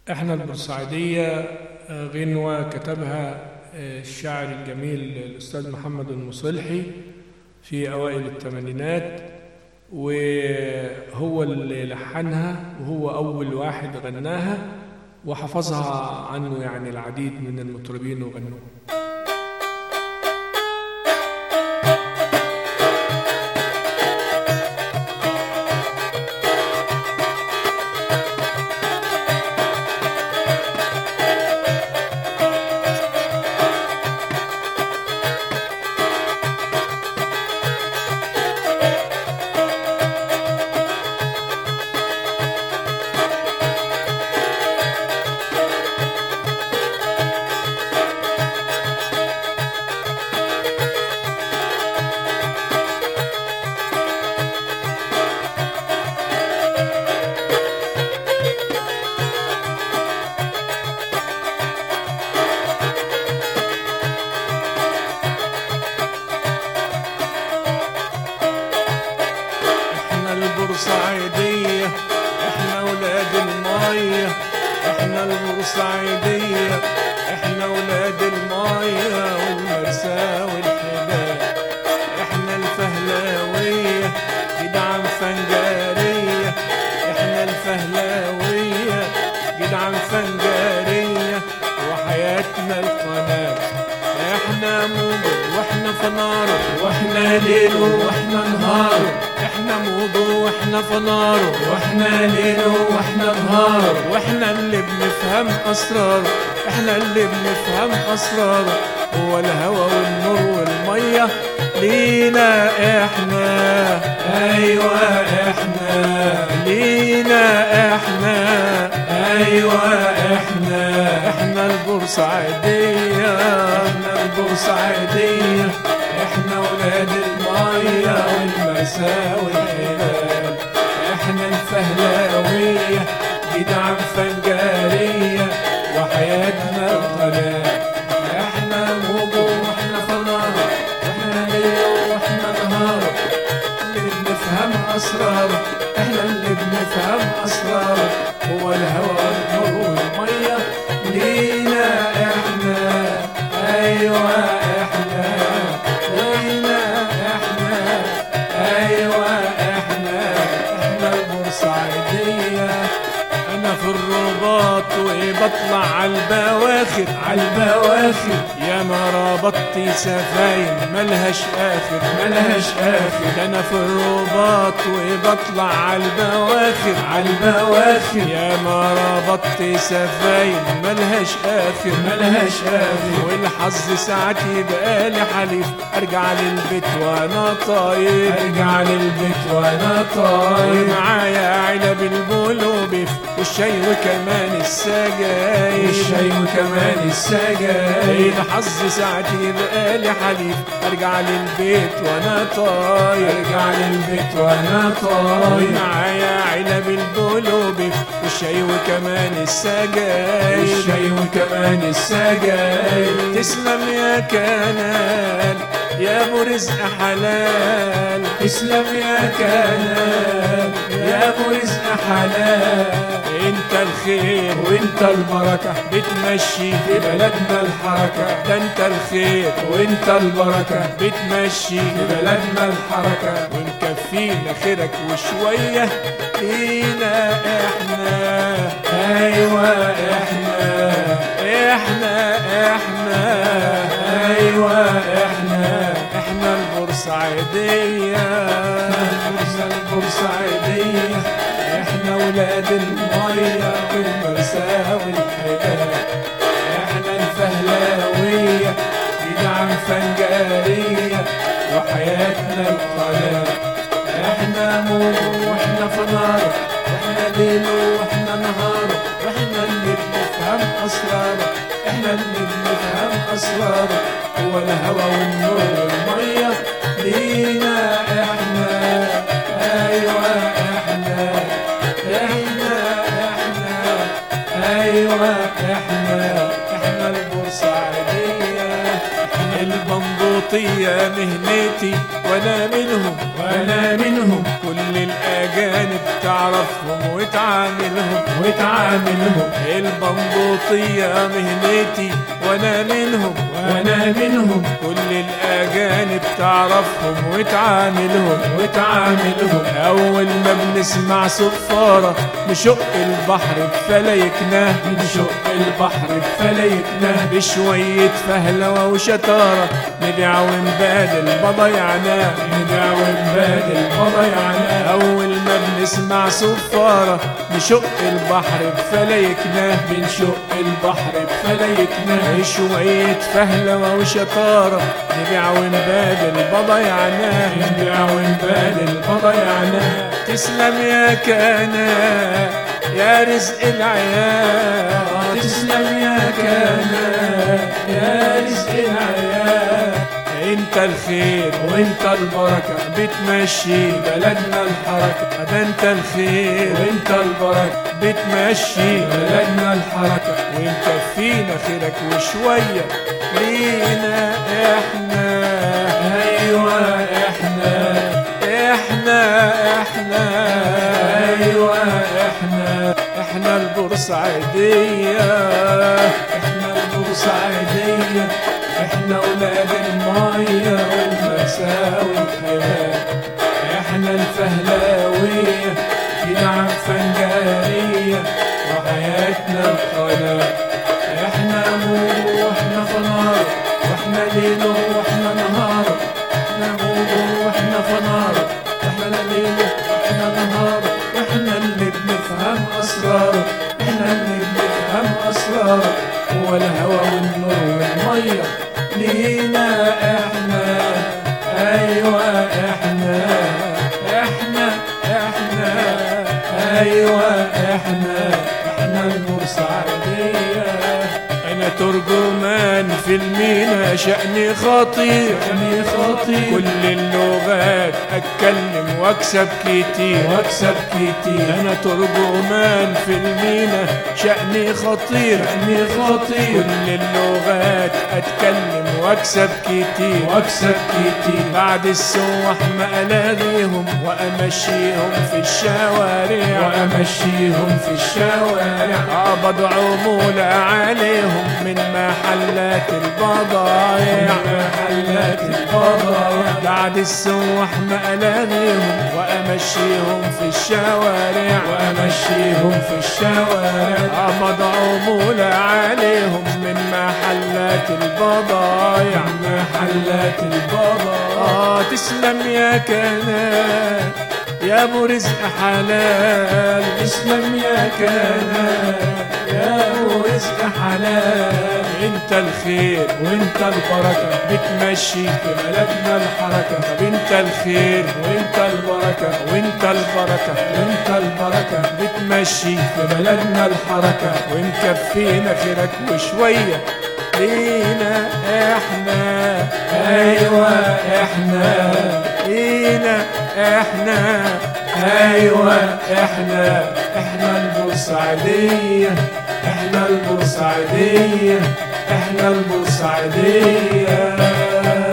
احنا البورسعيدية غنوة كتبها الشاعر الجميل الأستاذ محمد المصلحي في أوائل الثمانينات وهو اللي لحنها وهو أول واحد غناها وحفظها عنه يعني العديد من المطربين وغنوها احنا البورسعيدية احنا ولاد المية احنا البورسعيدية احنا ولاد المية والمرسى والحبال احنا الفهلاوية جدعان فنجارية احنا الفهلاوية جدعان فنجارية وحياتنا القناة احنا موجة واحنا فناره واحنا ليل واحنا نهار احنا موجه واحنا فناره واحنا ليل واحنا نهار واحنا اللي بنفهم اسراره احنا اللي بنفهم اسراره هو الهوى والنور والميه لينا احنا ايوه احنا لينا احنا ايوه احنا احنا البورسعيديه احنا البورسعيديه احنا ولاد الميه والمسا والهلال احنا الفهلاويه جدعان فنجاريه وحياتنا القناه احنا موجه واحنا فناره واحنا ليل واحنا نهار اللي بنفهم اسراره احنا اللي بنفهم اسراره هو الهوى والنور والميه لينا احنا ايوه احنا لينا احنا ايوه احنا احنا البورسعيديه انا في الرباط وبطلع عالبواخر عالبواخر يا ما ربطت سفاين ملهاش اخر ملهاش اخر انا في الرباط وبطلع عالبواخر عالبواخر يا ما ربطت سفاين ملهاش اخر ملهاش اخر والحظ ساعات يبقى لي حليف ارجع للبيت وانا طاير ارجع للبيت وانا طاير معايا علب البول وبيف والشاي وكمان السجاير والشاي وكمان السجاير الحظ ساعات يبقى لي حليف ارجع للبيت وانا طاير ارجع للبيت وانا طاير معايا علب البول وبيف والشاي وكمان السجاير والشاي وكمان السجاير تسلم يا كنال يا ابو رزق حلال تسلم يا كنال يا ابو رزق حلال انت الخير وانت البركة بتمشي في بلدنا الحركة ده انت الخير وانت البركة بتمشي في بلدنا الحركة ومكفينا خيرك وشوية لينا احنا ايوه احنا احنا احنا ايوه احنا احنا البورسعيدية احنا البورسعيدية احنا ولاد المية والمرسى والحبال احنا الفهلاوية جدعان فنجارية وحياتنا القناة احنا موج واحنا فنار واحنا ليل واحنا نهار واحنا اللي بنفهم اسراره احنا اللي بنفهم اسراره هو الهوى والنور والميه لينا احنا ايوه احنا احنا احنا ايوه احنا احنا البورسعيديه احنا البندور البنبوطية مهنتي وانا منهم وانا منهم كل الاجانب تعرفهم وتعاملهم وتعاملهم البنبوطية مهنتي وانا منهم وانا منهم كل الاجانب تعرفهم وتعاملهم وتعاملهم اول ما بنسمع صفارة نشق البحر بفلايكنا نشق البحر بفلايكنا بشوية فهلوة وشطارة نبيع ونبادل بضيعنا نبيع ونبادل بضيعنا أول ما بنسمع صفارة نشق البحر بفلايكنا بنشق البحر بفلايكنا شوية فهلوة وشطارة نبيع ونبادل بضيعنا نبيع ونبادل بضيعنا تسلم يا كانا يا رزق العيال تسلم يا كانا يا رزق العيال انت الخير وانت البركة بتمشي بلدنا الحركة ده انت الخير وانت البركة بتمشي بلدنا الحركة ومكفينا خيرك وشوية لينا احنا ايوه احنا احنا احنا ايوه احنا احنا البورسعيدية احنا البورسعيدية احنا ولاد المية والمساوي والحياة احنا الفهلاوية في فنجارية وحياتنا القناة احنا موج واحنا فنار واحنا ليل واحنا نهار احنا موج واحنا فنار احنا ليل واحنا نهار احنا اللي بنفهم اسرار احنا اللي بنفهم اسرار هو الهوى والنور والميه لينا احنا ايوه احنا احنا احنا ايوه احنا احنا البورسعيديه انا ترجمان في المينا شأني خطير شأني خطير. كل اللغات اتكلم واكسب كتير واكسب كتير انا ترجمان في المينا شأني خطير شأني خطير. كل اللغات اتكلم واكسب كتير واكسب كتير بعد السواح ما الاغيهم وامشيهم في الشوارع وامشيهم في الشوارع اقبض عمولة عليهم من محلات البضايع محلات البضايع بعد السواح ما الاغيهم وامشيهم في الشوارع وامشيهم في الشوارع اقبض عمولة عليهم من محلات البضايع محلات البضايع آه تسلم يا كنان يا ابو رزق حلال اسلم يا كنان يا ابو رزق حلال انت الخير وانت البركه بتمشي في بلدنا الحركه طب انت الخير وانت البركه وانت البركة وانت البركه بتمشي في بلدنا الحركه ومكفينا خيرك وشوية لينا احنا ايوه احنا لينا احنا ايوه احنا احنا البورسعيديه احنا البورسعيديه احنا البورسعيديه